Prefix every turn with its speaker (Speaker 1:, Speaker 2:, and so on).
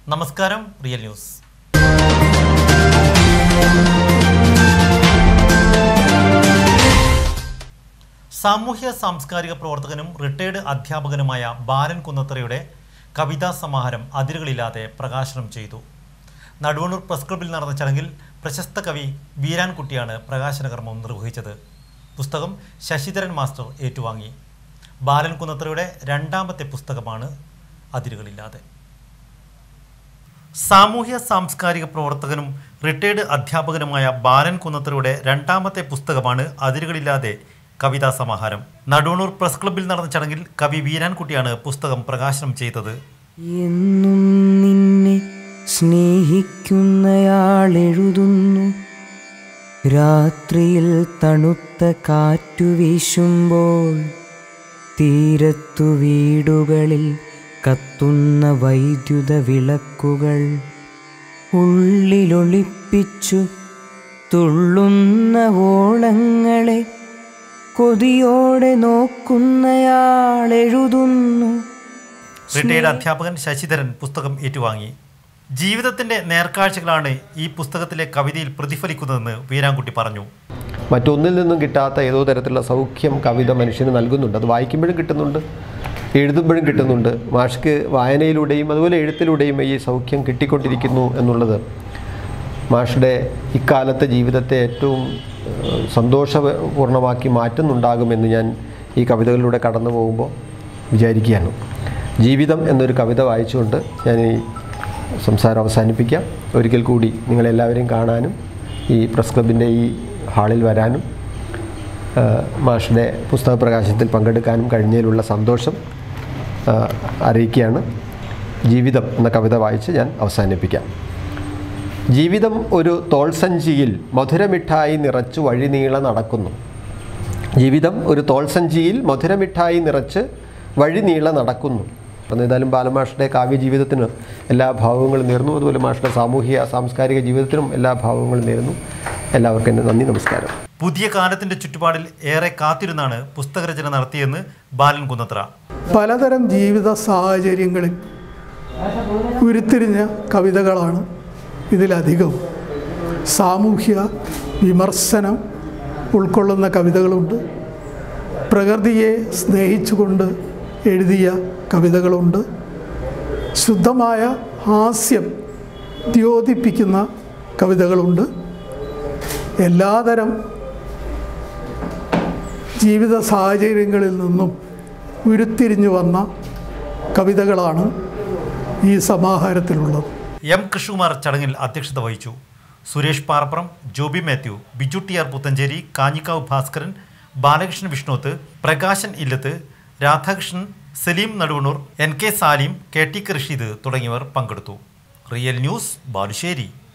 Speaker 1: നമസ്കാരം real news സാമൂഹ്യ സാംസ്കാരിക പ്രവർത്തകനും റിട്ടയർഡ് അധ്യാപകനുമായ ബാലൻ കുന്നത്തറയുടെ കവിതാ സമാഹാരം അതിരുകളില്ലാതെ പ്രകാശനം ചെയ്തു നടുവണ്ണൂർ പ്രസ് ക്ലബിൽ നടന്ന ചടങ്ങിൽ പ്രശസ്ത കവി വീരാൻകുട്ടിയാണ് പ്രകാശന കർമ്മം നിർവഹിച്ചത് പുസ്തകം ശശിധരൻ മാസ്റ്റർ ഏറ്റുവാങ്ങി ബാലൻ കുന്നത്തറയുടെ രണ്ടാമത്തെ പുസ്തകമാണ് അതിരുകളില്ലാതെ സാമൂഹ്യ സാംസ്കാരിക പ്രവർത്തകനും റിട്ടയർഡ് അധ്യാപകനുമായ ബാലൻ കുന്നത്തറയുടെ രണ്ടാമത്തെ പുസ്തകമാണ് അതിരുകളില്ലാതെ കവിതാ സമാഹാരം നടുവണ്ണൂർ പ്രസ് ക്ലബിൽ നടന്ന ചടങ്ങിൽ കവി വീരാൻകുട്ടിയാണ് പുസ്തകം പ്രകാശനം ചെയ്തത്
Speaker 2: എന്നും നിന്നെ സ്നേഹിക്കുന്നയാളെഴുതുന്നു രാത്രിയിൽ തണുത്ത കാറ്റു വീശുമ്പോൾ തീരത്തു വീടുകളിൽ കത്തുന്ന വൈദ്യുത വിളക്കുകൾ ഉള്ളിലൊളിപ്പിച്ചു തുള്ളുന്ന ഓളങ്ങളെ കൊതിയോടെ നോക്കുന്നയാളെഴുതുന്നു
Speaker 1: റിട്ടയർഡ് അധ്യാപകൻ ശശിധരൻ പുസ്തകം ഏറ്റുവാങ്ങി ജീവിതത്തിന്റെ നേർക്കാഴ്ചകളാണ് ഈ പുസ്തകത്തിലെ കവിതയിൽ പ്രതിഫലിക്കുന്നതെന്ന് വീരാൻകുട്ടി പറഞ്ഞു
Speaker 3: മറ്റൊന്നിൽ നിന്നും കിട്ടാത്ത ഏതോ തരത്തിലുള്ള സൗഖ്യം കവിത മനുഷ്യന് നൽകുന്നുണ്ട് അത് വായിക്കുമ്പോഴും കിട്ടുന്നുണ്ട് എഴുതുമ്പോഴും കിട്ടുന്നുണ്ട് മാഷ്ക്ക് വായനയിലൂടെയും അതുപോലെ എഴുത്തിലൂടെയും ഈ സൗഖ്യം കിട്ടിക്കൊണ്ടിരിക്കുന്നു എന്നുള്ളത് മാഷുടെ ഇക്കാലത്തെ ജീവിതത്തെ ഏറ്റവും ഏഹ്, സന്തോഷപൂർണ്ണമാക്കി മാറ്റുന്നുണ്ടാകുമെന്ന് ഞാൻ ഈ കവിതകളിലൂടെ കടന്നു പോകുമ്പോൾ വിചാരിക്കുകയാണ് ജീവിതം എന്നൊരു കവിത വായിച്ചുകൊണ്ട് ഞാൻ ഈ സംസാരം അവസാനിപ്പിക്കാം ഒരിക്കൽ കൂടി നിങ്ങളെല്ലാവരെയും കാണാനും ഈ പ്രസ് ക്ലബിൻ്റെ ഈ ഹാളിൽ വരാനും ആ, മാഷുടെ പുസ്തക പ്രകാശനത്തിൽ പങ്കെടുക്കാനും കഴിഞ്ഞതിലുള്ള സന്തോഷം ആ, അറിയിക്കുകയാണ് ജീവിതം എന്ന കവിത വായിച്ച് ഞാൻ അവസാനിപ്പിക്കാം ജീവിതം ഒരു തോൾസഞ്ചിയിൽ മധുരമിഠായി നിറച്ചു വഴിനീള നടക്കുന്നു ജീവിതം ഒരു തോൾസഞ്ചിയിൽ മധുരമിഠായി നിറച്ച് വഴിനീള നടക്കുന്നു അപ്പം ഏതായാലും ബാലമാഷയുടെ കാവ്യ ജീവിതത്തിന് എല്ലാ ഭാവങ്ങളും നേർന്നു അതുപോലെ മാഷയുടെ സാമൂഹിക സാംസ്കാരിക ജീവിതത്തിനും എല്ലാ ഭാവങ്ങളും നേരുന്നു എല്ലാവർക്കും എൻ്റെ നന്ദി നമസ്കാരം
Speaker 1: പുതിയ കാലത്തിന്റെ ചുറ്റുപാടിൽ ഏറെ കാത്തിരുന്നാണ് പുസ്തകരചന നടത്തിയെന്ന് ബാലൻ കുന്നത്ര
Speaker 4: പലതരം ജീവിത സാഹചര്യങ്ങളിൽ ഉരുത്തിരിഞ്ഞ കവിതകളാണ് ഇതിലധികം സാമൂഹ്യ വിമർശനം ഉൾക്കൊള്ളുന്ന കവിതകളുണ്ട് പ്രകൃതിയെ സ്നേഹിച്ചുകൊണ്ട് എഴുതിയ കവിതകളുണ്ട് ശുദ്ധമായ ഹാസ്യം ദ്യോതിപ്പിക്കുന്ന കവിതകളുണ്ട് എല്ലാതരം ജീവിത സാഹചര്യങ്ങളിൽ നിന്നും ഉരുത്തിരിഞ്ഞു വന്ന കവിതകളാണ് ഈ സമാഹാരത്തിലുള്ളത്
Speaker 1: എം കൃഷ്ണകുമാർ ചടങ്ങിൽ അധ്യക്ഷത വഹിച്ചു സുരേഷ് പാറപ്പുറം ജോബി മാത്യു ബിജു ടി ആർ പുത്തഞ്ചേരി കാഞ്ഞിക്കാവ് ഭാസ്കരൻ ബാലകൃഷ്ണൻ വിഷ്ണുത്ത് Prakashan Illath Radhakrishnan Saleem Naduvannur N K Salim K T K Rasheed തുടങ്ങിയവർ പങ്കെടുത്തു റിയൽ ന്യൂസ് ബാലുശ്ശേരി